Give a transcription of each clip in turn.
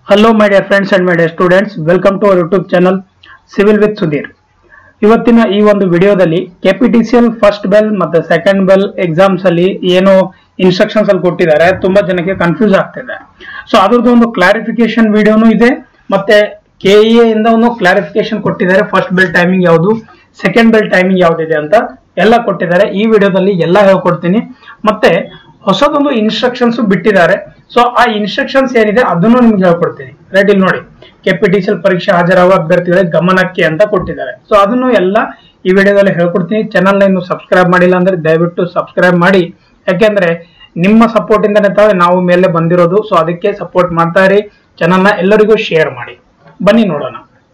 hello my dear friends and my dear students welcome to our YouTube channel civil with Sudheer ಇವತ್ತಿನ ಈ ಒಂದು ವಿಡಿಯೋದಲ್ಲಿ KPTCL first bell ಮತ್ತೆ second bell exams ಅಲ್ಲಿ ಏನು ಇನ್ಸ್ಟ್ರಕ್ಷನ್ಸ್ ಅಲ್ಲಿ ಕೊಟ್ಟಿದ್ದಾರೆ ತುಂಬಾ ಜನಕ್ಕೆ ಕನ್ಫ್ಯೂಸ್ ಆಗ್ತಿದೆ ಸೊ ಅದ್ರದ್ದು ಒಂದು ಕ್ಲಾರಿಫಿಕೇಶನ್ ವಿಡಿಯೋನು ಇದೆ ಮತ್ತೆ ಕೆಇಎ ಇಂದ ಒಂದು ಕ್ಲಾರಿಫಿಕೇಶನ್ ಕೊಟ್ಟಿದ್ದಾರೆ ಫಸ್ಟ್ ಬೆಲ್ ಟೈಮಿಂಗ್ ಯಾವುದು ಸೆಕೆಂಡ್ ಬೆಲ್ ಟೈಮಿಂಗ್ ಯಾವ್ದಿದೆ ಅಂತ ಎಲ್ಲ ಕೊಟ್ಟಿದ್ದಾರೆ ಈ ವಿಡಿಯೋದಲ್ಲಿ ಎಲ್ಲ ಹೇಳ್ಕೊಡ್ತೀನಿ ಮತ್ತೆ ಹೊಸದೊಂದು ಇನ್ಸ್ಟ್ರಕ್ಷನ್ಸ್ ಬಿಟ್ಟಿದ್ದಾರೆ ಸೊ ಆ ಇನ್ಸ್ಟ್ರಕ್ಷನ್ಸ್ ಏನಿದೆ ಅದನ್ನು ನಿಮ್ಗೆ ಹೇಳ್ಕೊಡ್ತೀನಿ ರೈಟ್ ಇಲ್ಲಿ ನೋಡಿ ಕೆಪಿಟಿಸಿಎಲ್ ಪರೀಕ್ಷೆ ಹಾಜರಾಗುವ ಅಭ್ಯರ್ಥಿಗಳಿಗೆ ಗಮನಕ್ಕೆ ಅಂತ ಕೊಟ್ಟಿದ್ದಾರೆ ಸೊ ಅದನ್ನು ಎಲ್ಲ ಈ ವಿಡಿಯೋದಲ್ಲಿ ಹೇಳ್ಕೊಡ್ತೀನಿ ಚಾನಲ್ ಇನ್ನು ಸಬ್ಸ್ಕ್ರೈಬ್ ಮಾಡಿಲ್ಲ ಅಂದ್ರೆ ದಯವಿಟ್ಟು ಸಬ್ಸ್ಕ್ರೈಬ್ ಮಾಡಿ ಯಾಕೆಂದ್ರೆ ನಿಮ್ಮ ಸಪೋರ್ಟ್ ಇಂದನೇ ತಾವೆ ನಾವು ಮೇಲೆ ಬಂದಿರೋದು ಸೊ ಅದಕ್ಕೆ ಸಪೋರ್ಟ್ ಮಾಡ್ತಾ ಇರಿ ಚಾನಲ್ನ ಎಲ್ಲರಿಗೂ ಶೇರ್ ಮಾಡಿ ಬನ್ನಿ ನೋಡೋಣ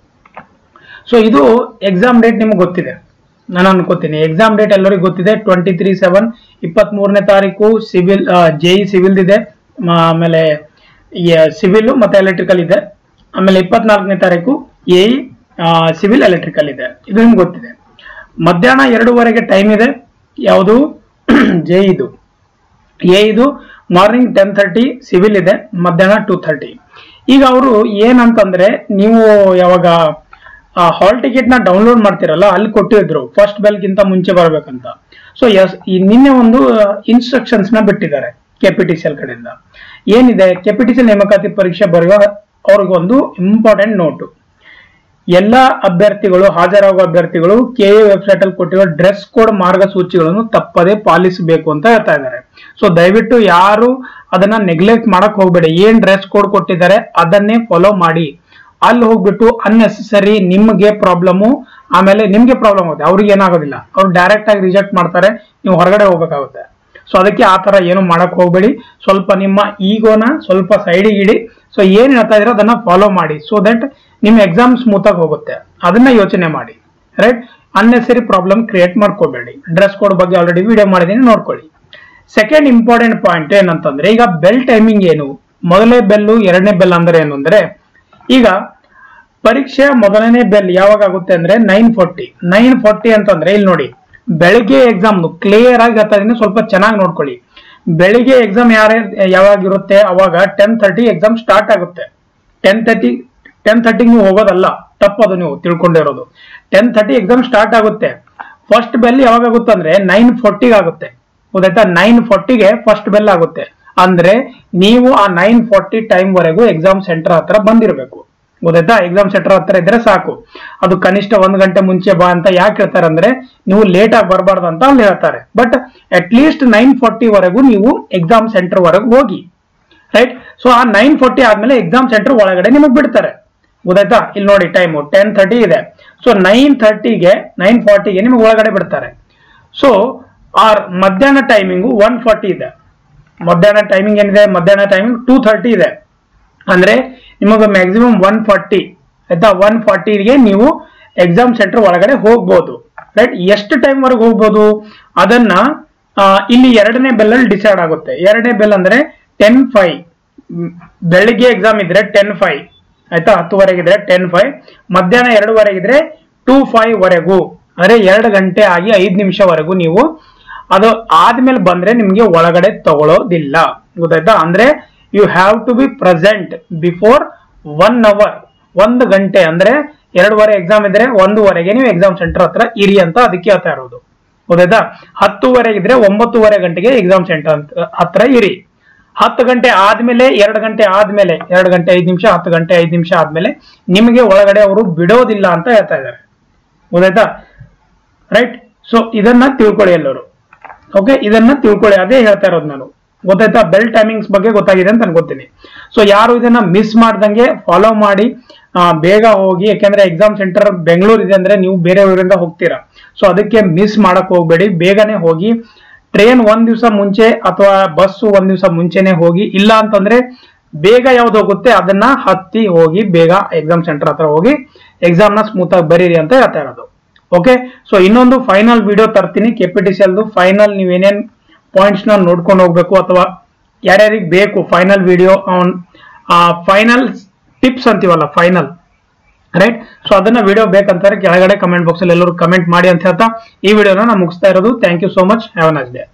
ಸೊ ಇದು ಎಕ್ಸಾಮ್ ಡೇಟ್ ನಿಮ್ಗೆ ಗೊತ್ತಿದೆ ನಾನು ಅನ್ಕೋತೀನಿ ಎಕ್ಸಾಮ್ ಡೇಟ್ ಎಲ್ಲರಿಗೂ ಗೊತ್ತಿದೆ ಟ್ವೆಂಟಿ ತ್ರೀ ಸೆವೆನ್ ಇಪ್ಪತ್ತ್ ಮೂರನೇ ತಾರೀಕು ಸಿವಿಲ್ ಜೆಇ ಸಿವಿಲ್ ಇದೆ ಮ- ಆಮೇಲೆ ಸಿವಿಲ್ ಮತ್ತೆ ಎಲೆಕ್ಟ್ರಿಕಲ್ ಇದೆ ಆಮೇಲೆ ಇಪ್ಪತ್ನಾಲ್ಕನೇ ತಾರೀಕು ಎ ಸಿವಿಲ್ ಎಲೆಕ್ಟ್ರಿಕಲ್ ಇದೆ ಇದು ನಿಮ್ಗೆ ಗೊತ್ತಿದೆ ಮಧ್ಯಾಹ್ನ ಎರಡೂವರೆಗೆ ಟೈಮ್ ಇದೆ ಯಾವುದು ಜೆ ಇದು ಎ ಇದು ಮಾರ್ನಿಂಗ್ ಟೆನ್ ಥರ್ಟಿ ಸಿವಿಲ್ ಇದೆ ಮಧ್ಯಾಹ್ನ ಟೂ ಥರ್ಟಿ ಈಗ ಅವರು ಏನಂತಂದ್ರೆ ನೀವು ಯಾವಾಗ ಹಾಲ್ ಟಿಕೆಟ್ ನ ಡೌನ್ಲೋಡ್ ಮಾಡ್ತಿರಲ್ಲ ಅಲ್ಲಿ ಕೊಟ್ಟಿದ್ರು ಫಸ್ಟ್ ಬೆಲ್ಗಿಂತ ಮುಂಚೆ ಬರ್ಬೇಕಂತ ಸೊ ಎಸ್ ಈ ನಿನ್ನೆ ಒಂದು ಇನ್ಸ್ಟ್ರಕ್ಷನ್ಸ್ ನ ಬಿಟ್ಟಿದ್ದಾರೆ ಕೆಪಿಟಿಸಿಎಲ್ ಕಡೆಯಿಂದ ಏನಿದೆ ಕೆಪಿಟಿಸಿಎಲ್ ನೇಮಕಾತಿ ಪರೀಕ್ಷೆ ಬರೆಯುವ ಅವ್ರಿಗೊಂದು ಇಂಪಾರ್ಟೆಂಟ್ ನೋಟು ಎಲ್ಲ ಅಭ್ಯರ್ಥಿಗಳು ಹಾಜರಾಗುವ ಅಭ್ಯರ್ಥಿಗಳು ಕೆ ಎ ವೆಬ್ಸೈಟ್ ಅಲ್ಲಿ ಕೊಟ್ಟಿರೋ ಡ್ರೆಸ್ ಕೋಡ್ ಮಾರ್ಗಸೂಚಿಗಳನ್ನು ತಪ್ಪದೆ ಪಾಲಿಸಬೇಕು ಅಂತ ಹೇಳ್ತಾ ಇದ್ದಾರೆ ಸೊ ದಯವಿಟ್ಟು ಯಾರು ಅದನ್ನ ನೆಗ್ಲೆಕ್ಟ್ ಮಾಡಕ್ ಹೋಗ್ಬೇಡಿ ಏನ್ ಡ್ರೆಸ್ ಕೋಡ್ ಕೊಟ್ಟಿದ್ದಾರೆ ಅದನ್ನೇ ಫಾಲೋ ಮಾಡಿ ಅಲ್ಲಿ ಹೋಗ್ಬಿಟ್ಟು ಅನ್ನೆಸೆಸರಿ ನಿಮ್ಗೆ ಪ್ರಾಬ್ಲಮ್ ಆಮೇಲೆ ನಿಮ್ಗೆ ಪ್ರಾಬ್ಲಮ್ ಆಗುತ್ತೆ ಅವ್ರಿಗೆ ಏನಾಗೋದಿಲ್ಲ ಅವ್ರು ಡೈರೆಕ್ಟ್ ಆಗಿ ರಿಜೆಕ್ಟ್ ಮಾಡ್ತಾರೆ ನೀವು ಹೊರಗಡೆ ಹೋಗ್ಬೇಕಾಗುತ್ತೆ ಸೊ ಅದಕ್ಕೆ ಆ ತರ ಏನು ಮಾಡಕ್ ಹೋಗ್ಬೇಡಿ ಸ್ವಲ್ಪ ನಿಮ್ಮ ಈಗೋನ ಸ್ವಲ್ಪ ಸೈಡಿಗೆ ಇಡಿ ಸೊ ಏನ್ ಹೇಳ್ತಾ ಇದ್ರೆ ಅದನ್ನ ಫಾಲೋ ಮಾಡಿ ಸೊ ದಟ್ ನಿಮ್ಮ ಎಕ್ಸಾಮ್ ಸ್ಮೂತ್ ಆಗಿ ಹೋಗುತ್ತೆ ಅದನ್ನ ಯೋಚನೆ ಮಾಡಿ ರೈಟ್ ಅನ್ನೆಸರಿ ಪ್ರಾಬ್ಲಮ್ ಕ್ರಿಯೇಟ್ ಮಾಡ್ಕೋಬೇಡಿ ಡ್ರೆಸ್ ಕೋಡ್ ಬಗ್ಗೆ ಆಲ್ರೆಡಿ ವಿಡಿಯೋ ಮಾಡಿದೀನಿ ನೋಡ್ಕೊಳ್ಳಿ ಸೆಕೆಂಡ್ ಇಂಪಾರ್ಟೆಂಟ್ ಪಾಯಿಂಟ್ ಏನಂತಂದ್ರೆ ಈಗ ಬೆಲ್ ಟೈಮಿಂಗ್ ಏನು ಮೊದಲನೇ ಬೆಲ್ಲು ಎರಡನೇ ಬೆಲ್ ಅಂದ್ರೆ ಏನು ಅಂದ್ರೆ ಈಗ ಪರೀಕ್ಷೆ ಮೊದಲನೇ ಬೆಲ್ ಯಾವಾಗ ಆಗುತ್ತೆ ಅಂದ್ರೆ ನೈನ್ ಫೋರ್ಟಿ ನೈನ್ ಫೋರ್ಟಿ ಅಂತಂದ್ರೆ ಇಲ್ಲಿ ನೋಡಿ ಬೆಳಿಗ್ಗೆ ಎಕ್ಸಾಮ್ ಕ್ಲಿಯರ್ ಆಗಿ ಹೇಳ್ತಾ ಇದೀನಿ ಸ್ವಲ್ಪ ಚೆನ್ನಾಗಿ ನೋಡ್ಕೊಳ್ಳಿ ಬೆಳಿಗ್ಗೆ ಎಕ್ಸಾಮ್ ಯಾರ ಯಾವಾಗ ಇರುತ್ತೆ ಅವಾಗ ಟೆನ್ ಥರ್ಟಿ ಎಕ್ಸಾಮ್ ಸ್ಟಾರ್ಟ್ ಆಗುತ್ತೆ ಟೆನ್ ತರ್ಟಿ ಟೆನ್ ಥರ್ಟಿಗೆ ನೀವು ಹೋಗೋದಲ್ಲ ತಪ್ಪದು ನೀವು ತಿಳ್ಕೊಂಡಿರೋದು ಟೆನ್ ಥರ್ಟಿ ಎಕ್ಸಾಮ್ ಸ್ಟಾರ್ಟ್ ಆಗುತ್ತೆ ಫಸ್ಟ್ ಬೆಲ್ ಯಾವಾಗ ಆಗುತ್ತೆ ಅಂದ್ರೆ ನೈನ್ ಫೋರ್ಟಿಗೆ ಆಗುತ್ತೆ ಗೊತ್ತಾಯ್ತಾ ನೈನ್ ಫೋರ್ಟಿಗೆ ಫಸ್ಟ್ ಬೆಲ್ ಆಗುತ್ತೆ ಅಂದ್ರೆ ನೀವು ಆ ನೈನ್ ಫೋರ್ಟಿ ಟೈಮ್ ವರೆಗೂ ಎಕ್ಸಾಮ್ ಸೆಂಟರ್ ಹತ್ರ ಬಂದಿರಬೇಕು ಗೊತ್ತಾಯ್ತಾ ಎಕ್ಸಾಮ್ ಸೆಂಟರ್ ಹತ್ರ ಇದ್ರೆ ಸಾಕು ಅದು ಕನಿಷ್ಠ ಒಂದ್ ಗಂಟೆ ಮುಂಚೆ ಬಾ ಅಂತ ಯಾಕೆ ಹೇಳ್ತಾರೆ ಅಂದ್ರೆ ನೀವು ಲೇಟ್ ಆಗಿ ಬರಬಾರ್ದು ಅಂತ ಅಲ್ಲಿ ಹೇಳ್ತಾರೆ but at least nine forty ವರೆಗೂ ನೀವು ಎಕ್ಸಾಮ್ ಸೆಂಟರ್ ವರೆಗೂ ಹೋಗಿ ರೈಟ್ ಸೊ ಆ ನೈನ್ ಫೋರ್ಟಿ ಆದ್ಮೇಲೆ ಎಕ್ಸಾಮ್ ಸೆಂಟರ್ ಒಳಗಡೆ ನಿಮಗೆ ಬಿಡ್ತಾರೆ ಗೊತ್ತಾಯ್ತಾ ಇಲ್ಲಿ ನೋಡಿ ಟೈಮು ಟೆನ್ ಥರ್ಟಿ ಇದೆ ಸೊ ನೈನ್ ಥರ್ಟಿಗೆ ನೈನ್ ಫಾರ್ಟಿಗೆ ನಿಮಗೆ ಒಳಗಡೆ ಬಿಡ್ತಾರೆ ಸೊ ಆ ಮಧ್ಯಾಹ್ನ ಟೈಮಿಂಗು ಒನ್ ಫಾರ್ಟಿ ಇದೆ ಮಧ್ಯಾಹ್ನ ಟೈಮಿಂಗ್ ಏನಿದೆ ಮಧ್ಯಾಹ್ನ ಟೈಮಿಂಗ್ ಟೂ ಥರ್ಟಿ ಇದೆ ಅಂದ್ರೆ ನಿಮಗೆ ಮ್ಯಾಕ್ಸಿಮಮ್ ಒನ್ ಫಾರ್ಟಿ ಆಯ್ತಾ ಒನ್ ಫಾರ್ಟಿಗೆ ನೀವು ಎಕ್ಸಾಮ್ ಸೆಂಟರ್ ಒಳಗಡೆ ಹೋಗ್ಬೋದು ರೈಟ್ ಎಷ್ಟು ಟೈಮ್ ವರೆಗೆ ಹೋಗ್ಬೋದು ಅದನ್ನ ಆ, ಇಲ್ಲಿ ಎರಡನೇ ಬೆಲ್ ಅಲ್ಲಿ ಡಿಸೈಡ್ ಆಗುತ್ತೆ ಎರಡನೇ ಬೆಲ್ ಅಂದ್ರೆ ಟೆನ್ ಫೈವ್ ಬೆಳಿಗ್ಗೆ ಎಕ್ಸಾಮ್ ಇದ್ರೆ ಟೆನ್ ಫೈವ್ ಆಯ್ತಾ ಹತ್ತುವರೆಗಿದ್ರೆ ಟೆನ್ ಫೈವ್ ಮಧ್ಯಾಹ್ನ ಎರಡುವರೆಗಿದ್ರೆ ಟೂ ಫೈವ್ ವರೆಗೂ ಅಂದ್ರೆ ಎರಡು ಗಂಟೆ ಆಗಿ ಐದು ನಿಮಿಷವರೆಗೂ ನೀವು ಅದು ಆದ್ಮೇಲೆ ಬಂದ್ರೆ ನಿಮ್ಗೆ ಒಳಗಡೆ ತಗೊಳ್ಳೋದಿಲ್ಲ ಗೊತ್ತಾಯ್ತಾ ಅಂದ್ರೆ you have to be present before one hour ಒಂದು ಗಂಟೆ ಅಂದ್ರೆ ಎರಡುವರೆ ಎಕ್ಸಾಮ್ ಇದ್ರೆ ಒಂದೂವರೆಗೆ ನೀವು ಎಕ್ಸಾಮ್ ಸೆಂಟರ್ ಹತ್ರ ಇರಿ ಅಂತ ಅದಕ್ಕೆ ಹೇಳ್ತಾ ಇರೋದು ಗೊತ್ತಾಯ್ತಾ ಹತ್ತುವರೆಗಿದ್ರೆ ಒಂಬತ್ತುವರೆ ಗಂಟೆಗೆ ಎಕ್ಸಾಮ್ ಸೆಂಟರ್ ಹತ್ರ ಇರಿ ಹತ್ತು ಗಂಟೆ ಆದ್ಮೇಲೆ ಎರಡು ಗಂಟೆ ಆದ್ಮೇಲೆ ಎರಡು ಗಂಟೆ ಐದು ನಿಮಿಷ ಹತ್ತು ಗಂಟೆ ಐದು ನಿಮಿಷ ಆದ್ಮೇಲೆ ನಿಮಗೆ ಒಳಗಡೆ ಅವರು ಬಿಡೋದಿಲ್ಲ ಅಂತ ಹೇಳ್ತಾ ಇದ್ದಾರೆ ಗೊತ್ತಾಯ್ತಾ ರೈಟ್ ಸೊ ಇದನ್ನ ತಿಳ್ಕೊಳ್ಳಿ ಎಲ್ಲರೂ ಓಕೆ ಇದನ್ನ ತಿಳ್ಕೊಳ್ಳಿ ಅದೇ ಹೇಳ್ತಾ ಇರೋದು ನಾನು ಗೊತ್ತಾಯ್ತಾ ಬೆಲ್ ಟೈಮಿಂಗ್ಸ್ ಬಗ್ಗೆ ಗೊತ್ತಾಗಿದೆ ಅಂತ ಅನ್ಕೋತೀನಿ ಸೊ ಯಾರು ಇದನ್ನ ಮಿಸ್ ಮಾಡ್ದಂಗೆ ಫಾಲೋ ಮಾಡಿ ಆ, ಬೇಗ ಹೋಗಿ ಯಾಕೆಂದ್ರೆ ಎಕ್ಸಾಮ್ ಸೆಂಟರ್ ಬೆಂಗಳೂರು ಇದೆ ಅಂದ್ರೆ ನೀವು ಬೇರೆ ಊರಿಂದ ಹೋಗ್ತೀರಾ ಸೊ ಅದಕ್ಕೆ ಮಿಸ್ ಮಾಡಕ್ ಹೋಗ್ಬೇಡಿ ಬೇಗನೆ ಹೋಗಿ ಟ್ರೈನ್ ಒಂದ್ ದಿವಸ ಮುಂಚೆ ಅಥವಾ ಬಸ್ ಒಂದ್ ದಿವಸ ಮುಂಚೆನೆ ಹೋಗಿ ಇಲ್ಲ ಅಂತಂದ್ರೆ ಬೇಗ ಯಾವ್ದು ಹೋಗುತ್ತೆ ಅದನ್ನ ಹತ್ತಿ ಹೋಗಿ ಬೇಗ ಎಕ್ಸಾಮ್ ಸೆಂಟರ್ ಹತ್ರ ಹೋಗಿ ಎಕ್ಸಾಮ್ ನ ಸ್ಮೂತ್ ಆಗಿ ಬರೀರಿ ಅಂತ ಹೇಳ್ತಾ ಇರೋದು ಓಕೆ ಸೊ ಇನ್ನೊಂದು ಫೈನಲ್ ವಿಡಿಯೋ ತರ್ತೀನಿ ಕೆಪಿಟಿಸಿಎಲ್ದು ಫೈನಲ್ ನೀವೇನೇನ್ ಪಾಯಿಂಟ್ಸ್ ನ ನೋಡ್ಕೊಂಡು ಹೋಗ್ಬೇಕು ಅಥವಾ ಯಾರ್ಯಾರಿಗೆ ಬೇಕು ಫೈನಲ್ ವಿಡಿಯೋ ಫೈನಲ್ ಟಿಪ್ಸ್ ಅಂತೀವಲ್ಲ ಫೈನಲ್ ರೈಟ್ ಸೊ ಅದನ್ನ ವಿಡಿಯೋ ಬೇಕಂತಾರೆ ಕೆಳಗಡೆ ಕಮೆಂಟ್ ಬಾಕ್ಸ್ ಅಲ್ಲಿ ಎಲ್ಲರೂ ಕಮೆಂಟ್ ಮಾಡಿ ಅಂತ ಹೇಳ್ತಾ ಈ ವಿಡಿಯೋನ ನಾನು ಮುಗಿಸ್ತಾ ಇರೋದು thank you so much have a nice day